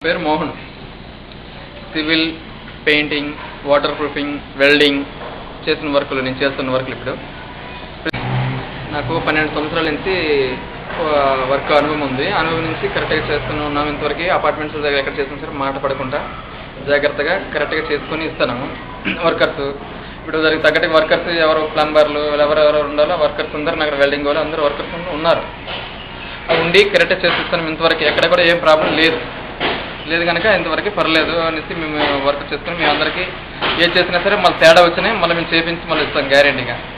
పేరు Mohan civil painting waterproofing welding చేసిన వర్కులు నేను చేస్తున్న వర్కులు ఇప్పుడు నాకు పన్నెండు సంవత్సరాల నుంచి వర్క్ అనుభవం ఉంది అనుభవం నుంచి కరెక్ట్గా చేస్తూనే ఉన్నాం ఇంతవరకు అపార్ట్మెంట్స్ దగ్గర ఎక్కడ చేసినా సరే మాట పడకుండా జాగ్రత్తగా కరెక్ట్గా చేసుకొని ఇస్తాను వర్కర్స్ ఇప్పుడు దానికి తగ్గట్టు వర్కర్స్ ఎవరు ప్లంబర్లు ఎవరెవరు ఉండాలో వర్కర్స్ అందరూ అక్కడ వెల్డింగ్ వాళ్ళు అందరూ వర్కర్స్ ఉన్నారు అవి ఉండి కరెక్ట్గా చేసిస్తాను ఇంతవరకు ఎక్కడ కూడా ఏం ప్రాబ్లం లేదు లేదు కనుక ఇంతవరకు పర్లేదు అనేసి మేము వర్క్ చేసుకుని మేము అందరికీ ఏది చేసినా సరే మళ్ళీ తేడా వచ్చినాయి మళ్ళీ మేము చేపించి మళ్ళీ ఇస్తాం గ్యారెంటీగా